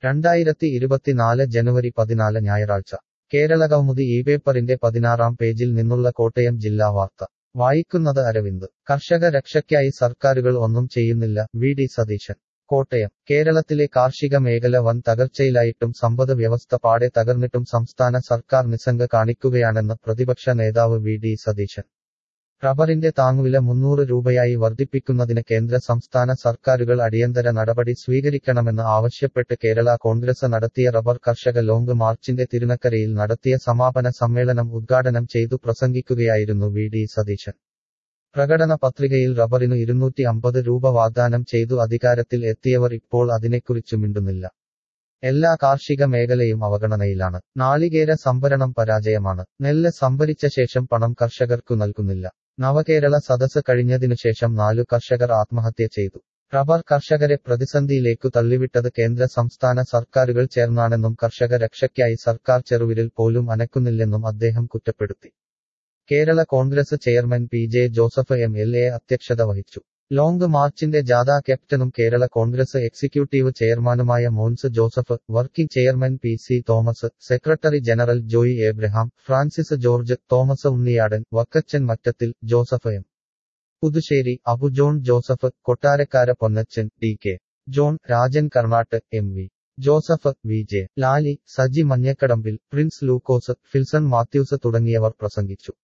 രണ്ടായിരത്തി ഇരുപത്തിനാല് ജനുവരി പതിനാല് ഞായറാഴ്ച കേരളകൗമുദി ഈ പേപ്പറിന്റെ പതിനാറാം പേജിൽ നിന്നുള്ള കോട്ടയം ജില്ലാ വാർത്ത വായിക്കുന്നത് അരവിന്ദ് കർഷക രക്ഷയ്ക്കായി സർക്കാരുകൾ ഒന്നും ചെയ്യുന്നില്ല വി ഡി സതീശൻ കോട്ടയം കേരളത്തിലെ കാർഷിക മേഖല വൻ തകർച്ചയിലായിട്ടും സമ്പദ് വ്യവസ്ഥ പാടെ തകർന്നിട്ടും സംസ്ഥാന സർക്കാർ നിസ്സംഗ കാണിക്കുകയാണെന്ന് പ്രതിപക്ഷ നേതാവ് വി ഡി സതീശൻ റബ്ബറിന്റെ താങ്ങുവില മുന്നൂറ് രൂപയായി വർദ്ധിപ്പിക്കുന്നതിന് കേന്ദ്ര സംസ്ഥാന സർക്കാരുകൾ അടിയന്തര നടപടി സ്വീകരിക്കണമെന്ന് ആവശ്യപ്പെട്ട് കേരള കോൺഗ്രസ് നടത്തിയ റബ്ബർ കർഷക ലോങ് മാർച്ചിന്റെ തിരുനക്കരയിൽ നടത്തിയ സമാപന സമ്മേളനം ഉദ്ഘാടനം ചെയ്തു പ്രസംഗിക്കുകയായിരുന്നു വി ഡി സതീശൻ പ്രകടന പത്രികയിൽ റബ്ബറിനു ഇരുന്നൂറ്റി അമ്പത് രൂപ വാഗ്ദാനം ചെയ്തു അധികാരത്തിൽ എത്തിയവർ ഇപ്പോൾ അതിനെക്കുറിച്ചു മിണ്ടുന്നില്ല എല്ലാ കാർഷിക മേഖലയും അവഗണനയിലാണ് നാളികേര സംഭരണം പരാജയമാണ് നെല്ല് സംഭരിച്ച ശേഷം പണം കർഷകർക്കു നൽകുന്നില്ല നവകേരള സദസ് കഴിഞ്ഞതിനുശേഷം നാലു കർഷകർ ആത്മഹത്യ ചെയ്തു റബ്ബർ കർഷകരെ പ്രതിസന്ധിയിലേക്കു തള്ളിവിട്ടത് കേന്ദ്ര സംസ്ഥാന സർക്കാരുകൾ ചേർന്നാണെന്നും കർഷക രക്ഷയ്ക്കായി സർക്കാർ ചെറുവിരൽ പോലും അനക്കുന്നില്ലെന്നും അദ്ദേഹം കുറ്റപ്പെടുത്തി Kerala Congress chairman P J Joseph M L A അധ്യക്ഷത വഹിച്ചു ലോങ് മാർച്ചിന്റെ ജാഥ ക്യാപ്റ്റനും കേരള കോൺഗ്രസ് എക്സിക്യൂട്ടീവ് ചെയർമാനുമായ Mons Joseph working chairman P C Thomas secretary general Joy Abraham Francis George Thomas Unniyadan Vakkachan Mattathil Joseph M Puthussery Abu John Joseph Kottarakkara Ponnachan T K John Rajan Karnattu M V Joseph V J Lali Saji Manjakadambil Prince Lukose Philson Mathews തുടങ്ങിയവർ പ്രസംഗിച്ചു